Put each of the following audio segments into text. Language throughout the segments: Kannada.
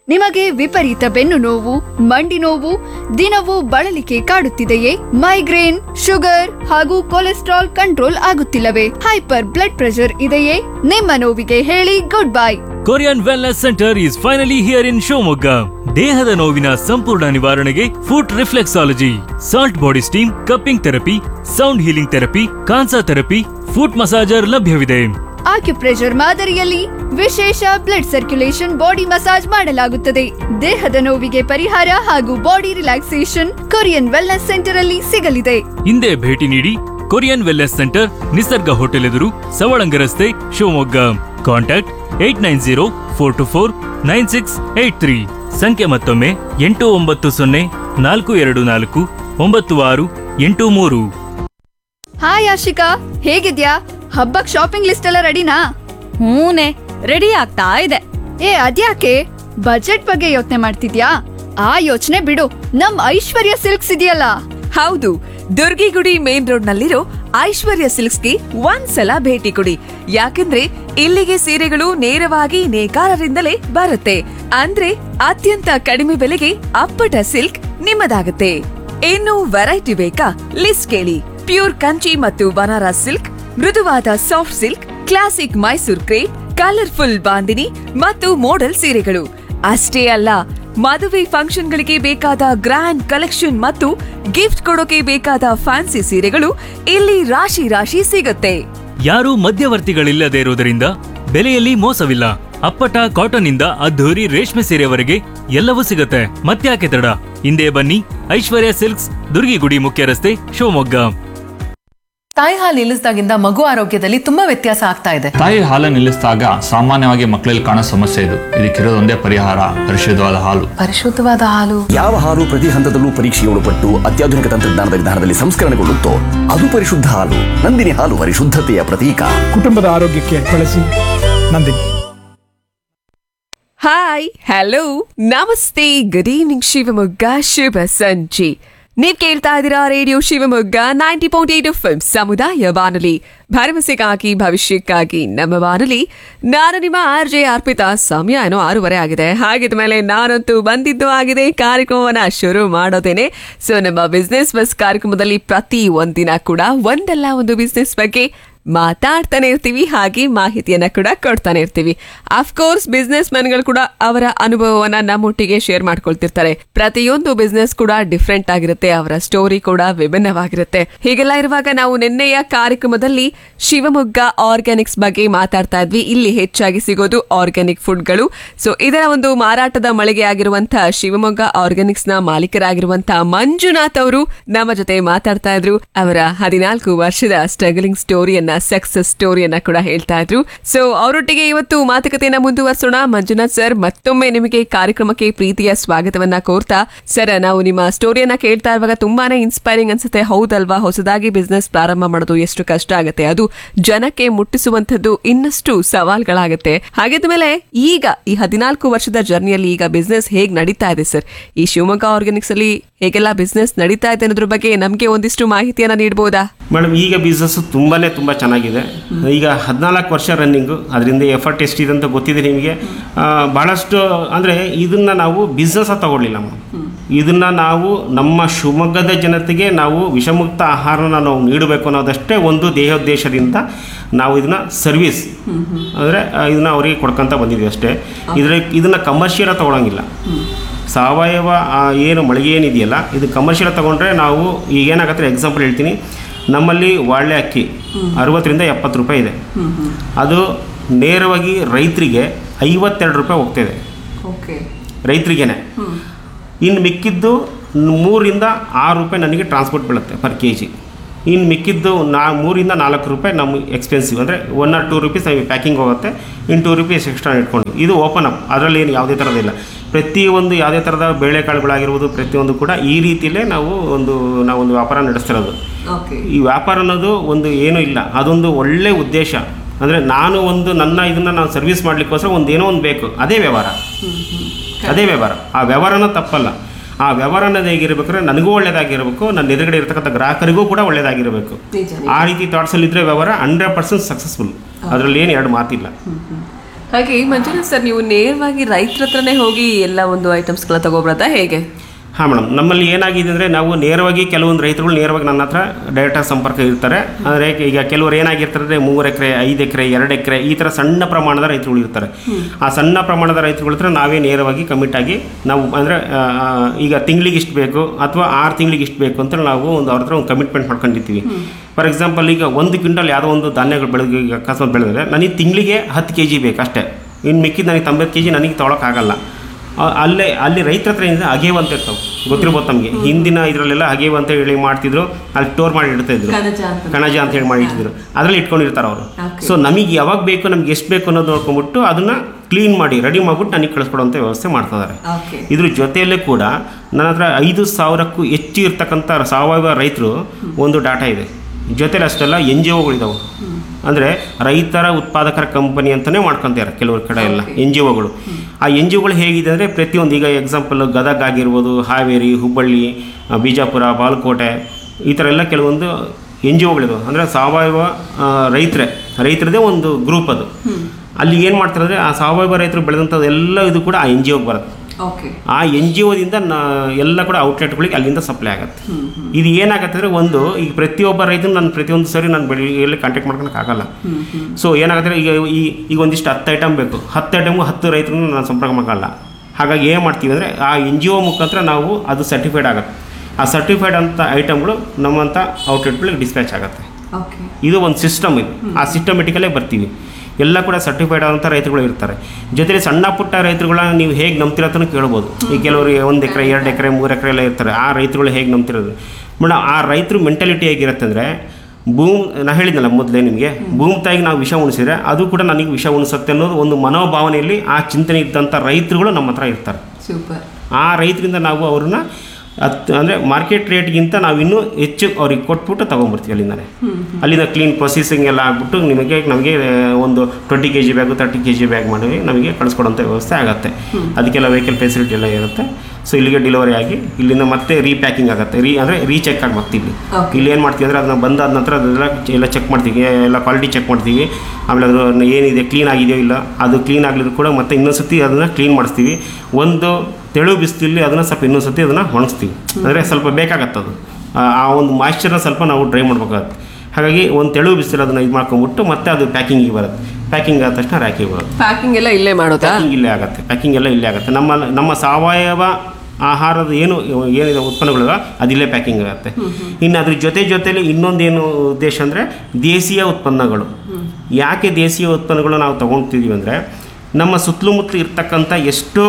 ನಿಮಗೆ ವಿಪರೀತ ಬೆನ್ನು ನೋವು ಮಂಡಿ ನೋವು ದಿನವೂ ಬಳಲಿಕೆ ಕಾಡುತ್ತಿದೆಯೇ ಮೈಗ್ರೇನ್ ಶುಗರ್ ಹಾಗೂ ಕೊಲೆಸ್ಟ್ರಾಲ್ ಕಂಟ್ರೋಲ್ ಆಗುತ್ತಿಲ್ಲವೇ ಹೈಪರ್ ಬ್ಲಡ್ ಪ್ರೆಷರ್ ಇದೆಯೇ ನಿಮ್ಮ ನೋವಿಗೆ ಹೇಳಿ good bye Korean wellness centre is finally here in Shivamogga ದೇಹದ ನೋವಿನ ಸಂಪೂರ್ಣ ನಿವಾರಣೆಗೆ foot reflexology salt body steam cupping therapy sound healing therapy Kansa therapy foot massager ಲಭ್ಯವಿದೆ ಆಕ್ಯುಪ್ರೆಷರ್ ಮಾದರಿಯಲ್ಲಿ ವಿಶೇಷ ಬ್ಲಡ್ ಸರ್ಕ್ಯುಲೇಷನ್ ಬಾಡಿ ಮಸಾಜ್ ಮಾಡಲಾಗುತ್ತದೆ ದೇಹದ ನೋವಿಗೆ ಪರಿಹಾರ ಹಾಗೂ body relaxation Korean wellness centre ಅಲ್ಲಿ ಸಿಗಲಿದೆ ಹಿಂದೆ ಭೇಟಿ ನೀಡಿ Korean wellness centre Nisarga hotel ಎದುರು ಸವಳಂಗ ರಸ್ತೆ Shivamogga contact eight nine zero four two four nine six eight three ಸಂಖ್ಯೆ ಮತ್ತೊಮ್ಮೆ ಎಂಟು ಒಂಬತ್ತು ಸೊನ್ನೆ ನಾಲ್ಕು ಎರಡು ನಾಲ್ಕು ಒಂಬತ್ತು ಆರು ಎಂಟು ಮೂರು ಹಾಯ್ ಆಶಿಕಾ ಹೇಗಿದ್ಯಾ ಹಬ್ಬಕ್ ಶಾಪಿಂಗ್ ಲಿಸ್ಟ್ ಎಲ್ಲ ರೆಡಿನಾ ಹೂನೆ ರೆಡಿ ಆಗ್ತಾ ಇದೆ ಏ ಅದ್ಯಾಕೆ ಬಜೆಟ್ ಬಗ್ಗೆ ಯೋಚನೆ ಮಾಡ್ತಿದ್ಯಾ ಆ ಯೋಚನೆ ಬಿಡು ನಮ್ ಐಶ್ವರ್ಯ ಸಿಲ್ಕ್ಸ್ ಇದೆಯಲ್ಲ ಹೌದು ದುರ್ಗಿಗುಡಿ ಮೇನ್ ರೋಡ್ ನಲ್ಲಿರೋ ಐಶ್ವರ್ಯ ಸಿಲ್ಕ್ಸ್ಗೆ ಒಂದ್ಸಲ ಭೇಟಿ ಕೊಡಿ ಯಾಕಂದ್ರೆ ಇಲ್ಲಿಗೆ ಸೀರೆಗಳು ನೇರವಾಗಿ ನೇಕಾರರಿಂದಲೇ ಬರುತ್ತೆ ಅಂದ್ರೆ ಅತ್ಯಂತ ಕಡಿಮೆ ಬೆಲೆಗೆ ಅಪ್ಪಟ ಸಿಲ್ಕ್ ನಿಮ್ಮದಾಗುತ್ತೆ ಇನ್ನು ವೆರೈಟಿ ಬೇಕಾ ಲಿಸ್ಟ್ ಕೇಳಿ ಪ್ಯೂರ್ ಕಂಚಿ ಮತ್ತು ಬನಾರಸ್ ಸಿಲ್ಕ್ ಮೃದುವಾದ soft silk classic Mysore crepe colourful bandhani ಮತ್ತು ಮೋಡಲ್ ಸೀರೆಗಳು ಅಷ್ಟೇ ಅಲ್ಲ ಮದುವೆ ಫಂಕ್ಷನ್ಗಳಿಗೆ ಬೇಕಾದ ಗ್ರ್ಯಾಂಡ್ ಕಲೆಕ್ಷನ್ ಮತ್ತು ಗಿಫ್ಟ್ ಕೊಡೋಕೆ ಬೇಕಾದ ಫ್ಯಾನ್ಸಿ ಸೀರೆಗಳು ಇಲ್ಲಿ ರಾಶಿ ರಾಶಿ ಸಿಗುತ್ತೆ ಯಾರೂ ಮಧ್ಯವರ್ತಿಗಳಿಲ್ಲದೆ ಇರುವುದರಿಂದ ಬೆಲೆಯಲ್ಲಿ ಮೋಸವಿಲ್ಲ ಅಪ್ಪಟ ಕಾಟನ್ ಇಂದ ಅದ್ಧೂರಿ ರೇಷ್ಮೆ ಸೀರೆವರೆಗೆ ಎಲ್ಲವೂ ಸಿಗುತ್ತೆ ಮತ್ತ್ಯಾಕೆ ತಡ ಹಿಂದೆ ಬನ್ನಿ ಐಶ್ವರ್ಯ ಸಿಲ್ಕ್ಸ್ ದುರ್ಗಿಗುಡಿ ಮುಖ್ಯ ರಸ್ತೆ ಶಿವಮೊಗ್ಗ ತಾಯಿ ಹಾಲು ನಿಲ್ಲಿಸಿದಾಗಿಂದ ಮಗು ಆರೋಗ್ಯದಲ್ಲಿ ತುಂಬಾ ವ್ಯತ್ಯಾಸ ಆಗ್ತಾ ಇದೆ ತಾಯಿ ಹಾಲನ್ನು ನಿಲ್ಲಿಸಿದಾಗ ಸಾಮಾನ್ಯವಾಗಿ ಮಕ್ಕಳಲ್ಲಿ ಕಾಣೋ ಸಮಸ್ಯೆ ಇದು ಇದಕ್ಕಿರೋದೊಂದೇ ಪರಿಹಾರ ಪರಿಶುದ್ಧವಾದ ಹಾಲು ಪರಿಶುದ್ಧವಾದ ಹಾಲು ಯಾವ ಹಾಲು ಪ್ರತಿ ಹಂತದಲ್ಲೂ ಪರೀಕ್ಷೆಗೆ ಒಳಪಟ್ಟು ಅತ್ಯಾಧುನಿಕ ತಂತ್ರಜ್ಞಾನದ ವಿಧಾನದಲ್ಲಿ ಸಂಸ್ಕರಣೆಗೊಳ್ಳುತ್ತೋ ಅದು ಪರಿಶುದ್ಧ ಹಾಲು ನಂದಿನಿ ಹಾಲು ಪರಿಶುದ್ಧತೆಯ ಪ್ರತೀಕ ಕುಟುಂಬದ ಆರೋಗ್ಯಕ್ಕೆ ಬಳಸಿ Nandini hi hello namaste good evening Shivamogga ಶುಭ ಸಂಜೆ ನೀವ್ ಕೇಳ್ತಾ ಇದ್ದೀರಾ radio Shivamogga ninety point eight F ಸಮುದಾಯ ಬಾನುಲಿ ಭರವಸೆಗಾಗಿ ಭವಿಷ್ಯಕ್ಕಾಗಿ ನಮ್ಮ ಬಾನುಲಿ ನಾನು ನಿಮ್ಮ ಆರ್ ಜೆ ಅರ್ಪಿತಾ ಸಮಯ ಏನೋ ಆರೂವರೆ ಆಗಿದೆ ಹಾಗಿದ ಮೇಲೆ ನಾನಂತೂ ಬಂದಿದ್ದು ಆಗಿದೆ ಕಾರ್ಯಕ್ರಮವನ್ನ ಶುರು ಮಾಡೋದೇನೆ ಸೊ ನಮ್ಮ ಬಿಸ್ನೆಸ್ ಬಸ್ ಕಾರ್ಯಕ್ರಮದಲ್ಲಿ ಪ್ರತಿ ಒಂದಿನ ಕೂಡ ಒಂದಲ್ಲ ಒಂದು ಬಿಸ್ನೆಸ್ ಬಗ್ಗೆ ಮಾತಾಡ್ತಾನೆ ಇರ್ತೀವಿ ಹಾಗೆ ಮಾಹಿತಿಯನ್ನ ಕೂಡ ಕೊಡ್ತಾನೆ ಇರ್ತೀವಿ ಅಫ್ಕೋರ್ಸ್ ಬಿಸ್ನೆಸ್ ಮ್ಯಾನ್ಗಳು ಕೂಡ ಅವರ ಅನುಭವವನ್ನ ನಮ್ಮೊಟ್ಟಿಗೆ ಶೇರ್ ಮಾಡ್ಕೊಳ್ತಿರ್ತಾರೆ ಪ್ರತಿಯೊಂದು ಬಿಸ್ನೆಸ್ ಕೂಡ ಡಿಫ್ರೆಂಟ್ ಆಗಿರುತ್ತೆ ಅವರ ಸ್ಟೋರಿ ಕೂಡ ವಿಭಿನ್ನವಾಗಿರುತ್ತೆ ಹೀಗೆಲ್ಲ ಇರುವಾಗ ನಾವು ನಿನ್ನೆಯ ಕಾರ್ಯಕ್ರಮದಲ್ಲಿ ಶಿವಮೊಗ್ಗ ಆರ್ಗ್ಯಾನಿಕ್ಸ್ ಬಗ್ಗೆ ಮಾತಾಡ್ತಾ ಇದ್ವಿ ಇಲ್ಲಿ ಹೆಚ್ಚಾಗಿ ಸಿಗೋದು ಆರ್ಗ್ಯಾನಿಕ್ ಫುಡ್ಗಳು ಸೊ ಇದರ ಒಂದು ಮಾರಾಟದ ಮಳಿಗೆ ಆಗಿರುವಂತಹ ಶಿವಮೊಗ್ಗ ಆರ್ಗ್ಯಾನಿಕ್ಸ್ ನ ಮಾಲೀಕರಾಗಿರುವಂತಹ ಮಂಜುನಾಥ್ ಅವರು ನಮ್ಮ ಜೊತೆ ಮಾತಾಡ್ತಾ ಇದ್ರು ಅವರ ಹದಿನಾಲ್ಕು ವರ್ಷದ ಸ್ಟ್ರಗಲಿಂಗ್ ಸ್ಟೋರಿಯನ್ನ ಸಕ್ಸಸ್ ಸ್ಟೋರಿಯನ್ನ ಕೂಡ ಹೇಳ್ತಾ ಇದ್ರು ಸೊ ಅವರೊಟ್ಟಿಗೆ ಇವತ್ತು ಮಾತುಕತೆಯನ್ನ ಮುಂದುವರಿಸೋಣ ಮಂಜುನಾಥ್ ಸರ್ ಮತ್ತೊಮ್ಮೆ ನಿಮಗೆ ಕಾರ್ಯಕ್ರಮಕ್ಕೆ ಪ್ರೀತಿಯ ಸ್ವಾಗತವನ್ನ ಕೋರ್ತಾ ಸರ್ ನಾವು ನಿಮ್ಮ ಸ್ಟೋರಿಯನ್ನ ಕೇಳ್ತಾ ಇರುವಾಗ ತುಂಬಾನೇ ಇನ್ಸ್ಪೈರಿಂಗ್ ಅನ್ಸುತ್ತೆ ಹೌದಲ್ವಾ ಹೊಸದಾಗಿ ಬಿಸ್ನೆಸ್ ಪ್ರಾರಂಭ ಮಾಡೋದು ಎಷ್ಟು ಕಷ್ಟ ಆಗುತ್ತೆ ಅದು ಜನಕ್ಕೆ ಮುಟ್ಟಿಸುವಂತದ್ದು ಇನ್ನಷ್ಟು ಸವಾಲ್ಗಳಾಗುತ್ತೆ ಹಾಗಿದ್ದ ಮೇಲೆ ಈಗ ಈ ಹದಿನಾಲ್ಕು ವರ್ಷದ ಜರ್ನಿಯಲ್ಲಿ ಈಗ ಬಿಸ್ನೆಸ್ ಹೇಗ್ ನಡೀತಾ ಇದೆ ಸರ್ ಈ ಶಿವಮೊಗ್ಗ ಆರ್ಗ್ಯಾನಿಕ್ಸ್ ಅಲ್ಲಿ ಹೇಗೆಲ್ಲ ಬಿಸ್ನೆಸ್ ನಡೀತಾ ಇದೆ ಅನ್ನೋದ್ರ ಬಗ್ಗೆ ನಮಗೆ ಒಂದಿಷ್ಟು ಮಾಹಿತಿಯನ್ನ ನೀಡಬಹುದಾ ಮೇಡಮ್ ಈಗ ಬಿಸ್ನೆಸ್ ತುಂಬಾ ತುಂಬ ಚೆನ್ನಾಗಿದೆ ಈಗ ಹದಿನಾಲ್ಕು ವರ್ಷ ರನ್ನಿಂಗು ಅದರಿಂದ ಎಫರ್ಟ್ ಎಷ್ಟಿದೆ ಅಂತ ಗೊತ್ತಿದೆ ನಿಮಗೆ ಆ, ಭಾಳಷ್ಟು ಅಂದರೆ ಇದನ್ನು ನಾವು ಬಿಸ್ನೆಸ್ ತಗೊಳ್ಳಿಲ್ಲ ಮೇಡಮ್ ಇದನ್ನು ನಾವು ನಮ್ಮ ಶಿವಮೊಗ್ಗದ ಜನತೆಗೆ ನಾವು ವಿಷಮುಕ್ತ ಆಹಾರನ ನಾವು ನೀಡಬೇಕು ಅನ್ನೋದಷ್ಟೇ ಒಂದು ದೇಹೋದ್ದೇಶದಿಂದ ನಾವು ಇದನ್ನು ಸರ್ವಿಸ್ ಅಂದರೆ ಇದನ್ನು ಅವರಿಗೆ ಕೊಡ್ಕೊಂತ ಬಂದಿದ್ದೀವಿ ಅಷ್ಟೇ ಇದ್ರ ಇದನ್ನು ಕಮರ್ಷಿಯಲ್ ತಗೊಳಂಗಿಲ್ಲ ಸಾವಯವ ಆ, ಏನು ಮಳಿಗೆ ಏನಿದೆಯಲ್ಲ ಇದು ಕಮರ್ಷಿಯಲ್ ತಗೊಂಡ್ರೆ ನಾವು ಈಗ ಏನಾಗತ್ತೆ ಎಕ್ಸಾಂಪಲ್ ಹೇಳ್ತೀನಿ ನಮ್ಮಲ್ಲಿ ವಾಳೆ ಅಕ್ಕಿ ಅರವತ್ತರಿಂದ ಎಪ್ಪತ್ತು ರೂಪಾಯಿ ಇದೆ ಅದು ನೇರವಾಗಿ ರೈತರಿಗೆ ಐವತ್ತೆರಡು ರೂಪಾಯಿ ಹೋಗ್ತಾಯಿದೆ ರೈತರಿಗೇನೆ ಇನ್ನು ಮಿಕ್ಕಿದ್ದು ಮೂರಿಂದ ಆರು ರೂಪಾಯಿ ನನಗೆ ಟ್ರಾನ್ಸ್ಪೋರ್ಟ್ ಬೀಳುತ್ತೆ ಪರ್ ಕೆ ಜಿ ಇನ್ನು ಮಿಕ್ಕಿದ್ದು ನಾ ಮೂರಿಂದ ನಾಲ್ಕು ರೂಪಾಯಿ ನಮ್ಮ ಎಕ್ಸ್ಪೆನ್ಸಿವ್ ಅಂದರೆ ಒನ್ ಆರ್ ಟೂ ರುಪೀಸ್ ನಮಗೆ ಪ್ಯಾಕಿಂಗ್ ಹೋಗುತ್ತೆ ಇನ್ನು ಟೂ ರುಪೀಸ್ ಎಕ್ಸ್ಟ್ರಾ ಇಟ್ಕೊಂಡು ಇದು ಓಪನ್ ಅಪ್ ಅದರಲ್ಲಿ ಏನು ಯಾವುದೇ ಥರದಿಲ್ಲ ಪ್ರತಿಯೊಂದು ಯಾವುದೇ ಥರದ ಬೇಳೆಕಾಳುಗಳಾಗಿರ್ಬೋದು ಪ್ರತಿಯೊಂದು ಕೂಡ ಈ ರೀತಿಯಲ್ಲೇ ನಾವು ಒಂದು ನಾವೊಂದು ವ್ಯಾಪಾರ ನಡೆಸ್ತಿರೋದು ಈ ವ್ಯಾಪಾರ ಅನ್ನೋದು ಒಂದು ಏನೂ ಇಲ್ಲ ಅದೊಂದು ಒಳ್ಳೆ ಉದ್ದೇಶ ಅಂದರೆ ನಾನು ಒಂದು ನನ್ನ ಇದನ್ನು ನಾನು ಸರ್ವಿಸ್ ಮಾಡಲಿಕ್ಕೋಸ್ಕರ ಒಂದು ಏನೋ ಒಂದು ಬೇಕು ಅದೇ ವ್ಯವಹಾರ ಅದೇ ವ್ಯವಹಾರ ಆ ವ್ಯವಹಾರನ ತಪ್ಪಲ್ಲ ಆ ವ್ಯವಹಾರ ಅನ್ನೋದು ಹೇಗಿರ್ಬೇಕಾದ್ರೆ ನನಗೂ ಒಳ್ಳೇದಾಗಿರಬೇಕು ನನ್ನ ಎದುರುಗಡೆ ಇರತಕ್ಕಂಥ ಗ್ರಾಹಕರಿಗೂ ಕೂಡ ಒಳ್ಳೇದಾಗಿರಬೇಕು ಆ ರೀತಿ ಥಾಟ್ಸಲ್ಲಿ ಇದ್ದರೆ ವ್ಯವಹಾರ ಹಂಡ್ರೆಡ್ ಪರ್ಸೆಂಟ್ ಸಕ್ಸಸ್ಫುಲ್ ಅದರಲ್ಲಿ ಏನು ಎರಡು ಮಾತಿಲ್ಲ ಹಾಗೆ ಮಂಜುನಾಥ್ ಸರ್ ನೀವು ನೇರವಾಗಿ ರೈತರ ಹತ್ರನೇ ಹೋಗಿ ಎಲ್ಲ ಒಂದು ಐಟಮ್ಸ್ಗಳ ತಗೋಬರದ ಹೇಗೆ ಹಾಂ ಮೇಡಮ್ ನಮ್ಮಲ್ಲಿ ಏನಾಗಿದೆ ಅಂದರೆ ನಾವು ನೇರವಾಗಿ ಕೆಲವೊಂದು ರೈತರುಗಳು ನೇರವಾಗಿ ನನ್ನ ಹತ್ರ ಡೈರೆಕ್ಟಾಗಿ ಸಂಪರ್ಕ ಇರ್ತಾರೆ ಅಂದರೆ ಈಗ ಕೆಲವರು ಏನಾಗಿರ್ತಾರೆ ಅಂದರೆ ಮೂರು ಎಕರೆ ಐದು ಎಕರೆ ಎರಡು ಎಕರೆ ಈ ಥರ ಸಣ್ಣ ಪ್ರಮಾಣದ ರೈತರುಗಳು ಇರ್ತಾರೆ ಆ ಸಣ್ಣ ಪ್ರಮಾಣದ ರೈತರುಗಳ ಹತ್ರ ನಾವೇ ನೇರವಾಗಿ ಕಮಿಟ್ ಆಗಿ ನಾವು ಅಂದರೆ ಈಗ ತಿಂಗಳಿಗೆ ಇಷ್ಟು ಬೇಕು ಅಥವಾ ಆರು ತಿಂಗಳಿಗೆ ಇಷ್ಟು ಬೇಕು ಅಂತ ನಾವು ಒಂದು ಅವ್ರ ಹತ್ರ ಒಂದು ಕಮಿಟ್ಮೆಂಟ್ ಮಾಡ್ಕೊಂಡಿರ್ತೀವಿ ಫಾರ್ ಎಕ್ಸಾಂಪಲ್ ಈಗ ಒಂದು ಕ್ವಿಂಟಲ್ ಯಾವುದೋ ಒಂದು ಧಾನ್ಯಗಳು ಬೆಳೆದು ಈಗ ಅಕಸ್ಮಾತ್ ಬೆಳೆದ್ರೆ ನನಗೆ ತಿಂಗಳಿಗೆ ಹತ್ತು ಕೆ ಜಿ ಬೇಕು ಅಷ್ಟೇ ಇನ್ನು ಮಿಕ್ಕಿದ ನನಗೆ ತೊಂಬತ್ತು ಕೆ ಜಿ ನನಗೆ ತೊಗೊಳಕ್ಕಾಗಲ್ಲ ಆ, ಅಲ್ಲೇ ಅಲ್ಲಿ ರೈತರ ಹತ್ರ ಏನಿದೆ ಅಗೇವ್ ಅಂತ ಇರ್ತಾವೆ ಗೊತ್ತಿರ್ಬೋದು ನಮಗೆ ಹಿಂದಿನ ಇದರಲ್ಲೆಲ್ಲ ಅಗೇವ್ ಅಂತ ಹೇಳಿ ಮಾಡ್ತಿದ್ರು ಅಲ್ಲಿ ಸ್ಟೋರ್ ಮಾಡಿ ಇಡ್ತಾ ಇದ್ರು ಕಣಜ ಅಂತ ಹೇಳಿ ಮಾಡಿ ಇಟ್ಟಿದ್ರು ಅದರಲ್ಲಿ ಇಟ್ಕೊಂಡಿರ್ತಾರೆ ಅವರು ಸೊ ನಮಗೆ ಯಾವಾಗ ಬೇಕು ನಮ್ಗೆ ಎಷ್ಟು ಬೇಕು ಅನ್ನೋದು ನೋಡ್ಕೊಂಡ್ಬಿಟ್ಟು ಅದನ್ನ ಕ್ಲೀನ್ ಮಾಡಿ ರೆಡಿ ಮಾಡ್ಬಿಟ್ಟು ನನಗೆ ಕಳಿಸ್ಕೊಡುವಂಥ ವ್ಯವಸ್ಥೆ ಮಾಡ್ತಿದ್ದಾರೆ ಇದ್ರ ಜೊತೆಯಲ್ಲೇ ಕೂಡ ನನ್ನ ಹತ್ರ ಐದು ಸಾವಿರಕ್ಕೂ ಹೆಚ್ಚು ಇರ್ತಕ್ಕಂಥ ಸಾವಯವ ರೈತರು ಒಂದು ಡಾಟಾ ಇದೆ ಜೊತೆಲಿ ಅಷ್ಟೆಲ್ಲ ಎನ್ ಜಿ ಒಗಳಿದಾವೆ ಅಂದರೆ ರೈತರ ಉತ್ಪಾದಕರ ಕಂಪನಿ ಅಂತಲೇ ಮಾಡ್ಕೊತಾರೆ ಕೆಲವ್ರ ಕಡೆ ಎಲ್ಲ ಎನ್ ಜಿ ಒಗಳು ಆ ಎನ್ ಜಿ ಒಗಳು ಹೇಗಿದೆ ಅಂದರೆ ಪ್ರತಿಯೊಂದು ಈಗ ಎಕ್ಸಾಂಪಲ್ ಗದಗ ಆಗಿರ್ಬೋದು ಹಾವೇರಿ ಹುಬ್ಬಳ್ಳಿ ಆ, ಬಿಜಾಪುರ ಬಾಗಲಕೋಟೆ ಈ ಥರ ಎಲ್ಲ ಕೆಲವೊಂದು ಎನ್ ಜಿ ಒಗಳಿದಾವೆ ಅಂದರೆ ಸಾವಯವ ಆ, ರೈತರೇ ರೈತರದೇ ಒಂದು ಗ್ರೂಪ್ ಅದು ಅಲ್ಲಿ ಏನು ಮಾಡ್ತಾರೆ ಅಂದರೆ ಆ ಸಾವಯವ ರೈತರು ಬೆಳೆದಂಥದ್ದು ಎಲ್ಲ ಇದು ಕೂಡ ಆ ಎನ್ ಜಿ ಒಗೆ ಬರುತ್ತೆ ಓಕೆ ಆ ಎನ್ ಜಿ ಒದಿಂದ ಎಲ್ಲ ಕೂಡ ಔಟ್ಲೆಟ್ಗಳಿಗೆ ಅಲ್ಲಿಂದ ಸಪ್ಲೈ ಆಗುತ್ತೆ ಇದು ಏನಾಗತ್ತೆ ಅಂದರೆ ಒಂದು ಈಗ ಪ್ರತಿಯೊಬ್ಬ ರೈತನು ನಾನು ಪ್ರತಿಯೊಂದು ಸರಿ ನಾನು ಬೆಳಿಗ್ಗೆ ಕಾಂಟ್ಯಾಕ್ಟ್ ಮಾಡ್ಕೊಳಕ್ಕೆ ಆಗಲ್ಲ ಸೊ ಏನಾಗುತ್ತೆ ಈಗ ಈ ಈಗ ಒಂದಿಷ್ಟು ಹತ್ತು ಐಟಮ್ ಬೇಕು ಹತ್ತು ಐಟಮ್ಗೂ ಹತ್ತು ರೈತರನ್ನು ನಾನು ಸಂಪರ್ಕ ಮಾಡೋಲ್ಲ ಹಾಗಾಗಿ ಏನು ಮಾಡ್ತೀವಿ ಅಂದರೆ ಆ ಎನ್ ಜಿ ಒ ಮುಖಾಂತರ ನಾವು ಅದು ಸರ್ಟಿಫೈಡ್ ಆಗುತ್ತೆ ಆ ಸರ್ಟಿಫೈಡ್ ಅಂತ ಐಟಮ್ಗಳು ನಮ್ಮಂಥ ಔಟ್ಲೆಟ್ಗಳಿಗೆ ಡಿಸ್ಪ್ಯಾಚ್ ಆಗುತ್ತೆ ಓಕೆ ಇದು ಒಂದು ಸಿಸ್ಟಮ್ ಇದು ಆ ಸಿಸ್ಟಮೆಟಿಕಲ್ಲೇ ಬರ್ತೀವಿ ಎಲ್ಲ ಕೂಡ ಸರ್ಟಿಫೈಡ್ ಆದಂಥ ರೈತರುಗಳು ಇರ್ತಾರೆ ಜೊತೆಲಿ ಸಣ್ಣ ಪುಟ್ಟ ರೈತರುಗಳನ್ನ ನೀವು ಹೇಗೆ ನಂಬ್ತಿರತ್ತನೂ ಕೇಳ್ಬೋದು ಈ ಕೆಲವರು ಒಂದು ಎಕರೆ ಎರಡು ಎಕರೆ ಮೂರು ಎಕರೆ ಎಲ್ಲ ಇರ್ತಾರೆ ಆ ರೈತರುಗಳು ಹೇಗೆ ನಂಬ್ತಿರೋದು ಮೇಡಮ್ ಆ ರೈತರು ಮೆಂಟಾಲಿಟಿ ಹೇಗಿರುತ್ತೆ ಅಂದರೆ ಭೂಮ್ ನಾ ಹೇಳಿದ್ನಲ್ಲ ಮೊದಲೇ ನಿಮಗೆ ಭೂಮಿ ತಾಯಿಗೆ ನಾವು ವಿಷ ಉಣಿಸಿದ್ರೆ ಅದು ಕೂಡ ನನಗೆ ವಿಷ ಉಣಿಸುತ್ತೆ ಅನ್ನೋದು ಒಂದು ಮನೋಭಾವನೆಯಲ್ಲಿ ಆ ಚಿಂತನೆ ಇದ್ದಂಥ ರೈತರುಗಳು ನಮ್ಮ ಹತ್ರ ಇರ್ತಾರೆ ಸೂಪರ್ ಆ ರೈತರಿಂದ ನಾವು ಅವ್ರನ್ನ ಹತ್ತು ಅಂದರೆ ಮಾರ್ಕೆಟ್ ರೇಟ್ಗಿಂತ ನಾವು ಇನ್ನೂ ಹೆಚ್ಚು ಅವ್ರಿಗೆ ಕೊಟ್ಬಿಟ್ಟು ತೊಗೊಂಬರ್ತೀವಿ ಅಲ್ಲಿಂದನೇ ಅಲ್ಲಿಂದ ಕ್ಲೀನ್ ಪ್ರೊಸೆಸಿಂಗ್ ಎಲ್ಲ ಆಗ್ಬಿಟ್ಟು ನಿಮಗೆ ನಮಗೆ ಒಂದು twenty K G bag thirty K G bag ಮಾಡಿ ನಮಗೆ ಕಳಿಸ್ಕೊಡೋಂಥ ವ್ಯವಸ್ಥೆ ಆಗುತ್ತೆ ಅದಕ್ಕೆಲ್ಲ ವೆಹಿಕಲ್ ಫೆಸಿಲಿಟಿ ಎಲ್ಲ ಇರುತ್ತೆ ಸೊ ಇಲ್ಲಿಗೆ ಡಿಲಿವರಿ ಆಗಿ ಇಲ್ಲಿಂದ ಮತ್ತೆ ರೀಪ್ಯಾಕಿಂಗ್ ಆಗುತ್ತೆ ರೀ ಅಂದರೆ ರೀಚೆಕ್ ಆಗಿ ಮತ್ತೆ ಇಲ್ಲಿ ಇಲ್ಲಿ ಏನು ಮಾಡ್ತೀವಿ ಅಂದರೆ ಅದನ್ನ ಬಂದಾದ ನಂತರ ಅದೆಲ್ಲ ಎಲ್ಲ ಚೆಕ್ ಮಾಡ್ತೀವಿ ಎಲ್ಲ ಕ್ವಾಲಿಟಿ ಚೆಕ್ ಮಾಡ್ತೀವಿ ಆಮೇಲೆ ಅದು ಏನಿದೆ ಕ್ಲೀನ್ ಆಗಿದೆಯೋ ಇಲ್ಲ ಅದು ಕ್ಲೀನ್ ಆಗಲಿದ್ರು ಕೂಡ ಮತ್ತೆ ಇನ್ನೊಂದು ಸತಿ ಅದನ್ನು ಕ್ಲೀನ್ ಮಾಡಿಸ್ತೀವಿ ಒಂದು ತೆಳು ಬಿಸಿಲಲ್ಲಿ ಅದನ್ನು ಸ್ವಲ್ಪ ಇನ್ನೊಂದು ಸತಿ ಅದನ್ನು ಒಣಗಿಸ್ತೀವಿ ಅಂದರೆ ಸ್ವಲ್ಪ ಬೇಕಾಗತ್ತೆ ಅದು ಆ- ಆ ಒಂದು ಮಾಯ್ಶ್ಚರ್ನ ಸ್ವಲ್ಪ ನಾವು ಡ್ರೈ ಮಾಡ್ಬೇಕಾಗತ್ತೆ ಹಾಗಾಗಿ ಒಂದು ತೆಳು ಬಿಸಿಲು ಅದನ್ನು ಇದು ಮಾಡ್ಕೊಂಬಿಟ್ಟು ಮತ್ತೆ ಅದು ಪ್ಯಾಕಿಂಗಿಗೆ ಬರುತ್ತೆ ಪ್ಯಾಕಿಂಗ್ ಆದ ತಕ್ಷಣ ರ್ಯಾಕಿಗೆ ಬರುತ್ತೆ ಪ್ಯಾಕಿಂಗ್ ಎಲ್ಲ ಇಲ್ಲೇ ಮಾಡೋದಾ ಪ್ಯಾಕಿಂಗ್ ಇಲ್ಲೇ ಆಗುತ್ತೆ ಪ್ಯಾಕಿಂಗ್ ಎಲ್ಲ ಇಲ್ಲೇ ಆಗುತ್ತೆ ನಮ್ಮ ನಮ್ಮ ಸಾವಯವ ಆಹಾರದ ಏನು ಏನಿದೆ ಉತ್ಪನ್ನಗಳು ಅದಿಲ್ಲೇ ಪ್ಯಾಕಿಂಗ್ ಆಗುತ್ತೆ ಇನ್ನು ಅದ್ರ ಜೊತೆ ಜೊತೆಲಿ ಇನ್ನೊಂದೇನು ಉದ್ದೇಶ ಅಂದರೆ ದೇಶೀಯ ಉತ್ಪನ್ನಗಳು ಯಾಕೆ ದೇಶೀಯ ಉತ್ಪನ್ನಗಳು ನಾವು ತೊಗೊಳ್ತಿದ್ದೀವಿ ಅಂದರೆ ನಮ್ಮ ಸುತ್ತಮುತ್ತಲು ಇರ್ತಕ್ಕಂಥ ಎಷ್ಟೋ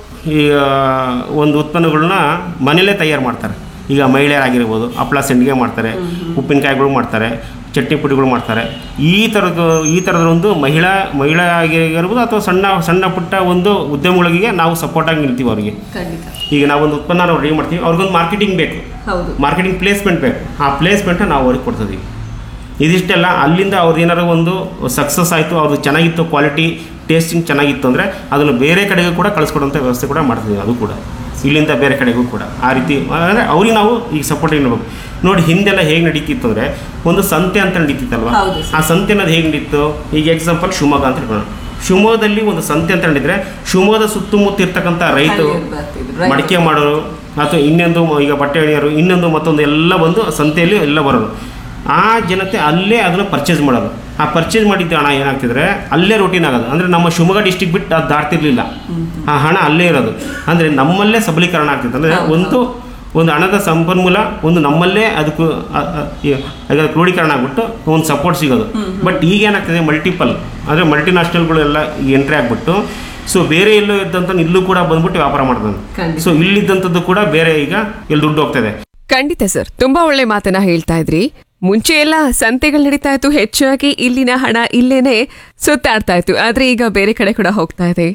ಈ ಆ, ಒಂದು ಉತ್ಪನ್ನಗಳನ್ನ ಮನೇಲೇ ತಯಾರು ಮಾಡ್ತಾರೆ ಈಗ ಮಹಿಳೆಯರಾಗಿರ್ಬೋದು ಹಪ್ಪಳ ಸಂಡಿಗೆ ಮಾಡ್ತಾರೆ ಉಪ್ಪಿನಕಾಯಿಗಳು ಮಾಡ್ತಾರೆ ಚಟ್ನಿ ಪುಡಿಗಳು ಮಾಡ್ತಾರೆ ಈ ಥರದ ಈ ಥರದ ಒಂದು ಮಹಿಳಾ ಮಹಿಳಾ ಆಗಿರ್ಬೋದು ಅಥವಾ ಸಣ್ಣ ಸಣ್ಣ ಪುಟ್ಟ ಒಂದು ಉದ್ಯಮಗಳಿಗೆ ನಾವು ಸಪೋರ್ಟಾಗಿ ನಿಲ್ತೀವಿ ಅವರಿಗೆ ಈಗ ನಾವೊಂದು ಉತ್ಪನ್ನ ನಾವು ರೆಡಿ ಮಾಡ್ತೀವಿ ಅವ್ರಿಗೊಂದು ಮಾರ್ಕೆಟಿಂಗ್ ಬೇಕು ಹೌದು ಮಾರ್ಕೆಟಿಂಗ್ ಪ್ಲೇಸ್ಮೆಂಟ್ ಬೇಕು ಆ ಪ್ಲೇಸ್ಮೆಂಟ್ನ ನಾವು ಅವ್ರಿಗೆ ಕೊಡ್ತಿದ್ದೀವಿ ಇದಿಷ್ಟೆಲ್ಲ ಅಲ್ಲಿಂದ ಅವ್ರು ಏನಾರು ಒಂದು ಸಕ್ಸಸ್ ಆಯಿತು ಅವ್ರದ್ದು ಚೆನ್ನಾಗಿತ್ತು ಕ್ವಾಲಿಟಿ ಟೇಸ್ಟಿಂಗ್ ಚೆನ್ನಾಗಿತ್ತು ಅಂದರೆ ಅದನ್ನು ಬೇರೆ ಕಡೆಗೂ ಕೂಡ ಕಳಿಸ್ಕೊಡುವಂಥ ವ್ಯವಸ್ಥೆ ಕೂಡ ಮಾಡ್ತಿದ್ದೀವಿ ಅದು ಕೂಡ ಇಲ್ಲಿಂದ ಬೇರೆ ಕಡೆಗೂ ಕೂಡ ಆ ರೀತಿ ಅಂದರೆ ಅವ್ರಿಗೆ ನಾವು ಈಗ ಸಪೋರ್ಟ್ ಇಡಬೇಕು ನೋಡಿ ಹಿಂದೆಲ್ಲ ಹೇಗೆ ನಡೀತಿತ್ತು ಅಂದರೆ ಒಂದು ಸಂತೆ ಅಂತ ನಡೀತಿತ್ತಲ್ವ ಹೌದು ಆ ಸಂತೆ ಅನ್ನೋದು ಹೇಗೆ ನಡೀತು ಈಗ ಎಕ್ಸಾಂಪಲ್ ಶಿವಮೊಗ್ಗ ಅಂತ ಇಟ್ಕೊಳ್ಳೋಣ ಶಿವಮೊಗ್ಗದಲ್ಲಿ ಒಂದು ಸಂತೆ ಅಂತ ನಡೆದಿದ್ರೆ ಶಿವಮೊಗ್ಗದ ಸುತ್ತಮುತ್ತ ಇರ್ತಕ್ಕಂಥ ರೈತರು ಮಡಿಕೆ ಮಾಡೋರು ಅಥವಾ ಇನ್ನೊಂದು ಮ- ಈಗ ಬಟ್ಟೆ ಎಳೆಯೋರು ಇನ್ನೊಂದು ಮತ್ತೊಂದು ಎಲ್ಲ ಬಂದು ಸಂತೆಯಲ್ಲಿ ಎಲ್ಲ ಬರೋರು ಆ ಜನತೆ ಅಲ್ಲೇ ಅದನ್ನು ಪರ್ಚೇಸ್ ಮಾಡೋದು ಆ ಪರ್ಚೇಸ್ ಮಾಡಿದ್ದ ಹಣ ಏನಾಗ್ತಿದ್ರೆ ಅಲ್ಲೇ ರೊಟೀನ್ ಆಗೋದು ಅಂದರೆ ನಮ್ಮ ಶಿವಮೊಗ್ಗ ಡಿಸ್ಟಿಕ್ ಬಿಟ್ಟು ಅದು ದಾಟ್ತಿರ್ಲಿಲ್ಲ ಆ ಹಣ ಅಲ್ಲೇ ಇರೋದು ಅಂದರೆ ನಮ್ಮಲ್ಲೇ ಸಬಲೀಕರಣ ಆಗ್ತಿತ್ತು ಅಂದರೆ ಒಂದು ಒಂದು ಹಣದ ಸಂಪನ್ಮೂಲ ಒಂದು ನಮ್ಮಲ್ಲೇ ಅದಕ್ಕೂ ಅ- ಅ- ಈ- ಅದಕ್ಕೆ ಕ್ರೋಢೀಕರಣ ಆಗ್ಬಿಟ್ಟು ಒಂದು ಸಪೋರ್ಟ್ ಸಿಗೋದು ಬಟ್ ಈಗ ಏನಾಗ್ತದೆ ಮಲ್ಟಿಪಲ್ ಅಂದರೆ ಮಲ್ಟಿನ್ಯಾಷನಲ್ಗಳು ಎಲ್ಲ ಎಂಟ್ರಿ ಆಗ್ಬಿಟ್ಟು ಸೊ ಬೇರೆ ಎಲ್ಲೋ ಇದ್ದಂಥ ಇಲ್ಲೂ ಕೂಡ ಬಂದ್ಬಿಟ್ಟು ವ್ಯಾಪಾರ ಮಾಡ್ತಾನೆ ಸೊ ಇಲ್ಲಿದ್ದಂಥದ್ದು ಕೂಡ ಬೇರೆ ಈಗ ಇಲ್ಲಿ ದುಡ್ಡು ಹೋಗ್ತದೆ ಖಂಡಿತ ಸರ್ ತುಂಬಾ ಒಳ್ಳೆ ಮಾತನ್ನ ಹೇಳ್ತಾ ಇದ್ರಿ ಮುಂಚೆ ಎಲ್ಲ ಸಂತೆಗಳು ನಡೀತಾ ಇತ್ತು ಹೆಚ್ಚಾಗಿ ಇಲ್ಲಿನ ಹಣ ಇಲ್ಲೇನೆ ಸುತ್ತಾಡ್ತಾ ಇತ್ತು ಆದ್ರೆ ಈಗ ಬೇರೆ ಕಡೆ ಕೂಡ ಹೋಗ್ತಾ ಇದೆ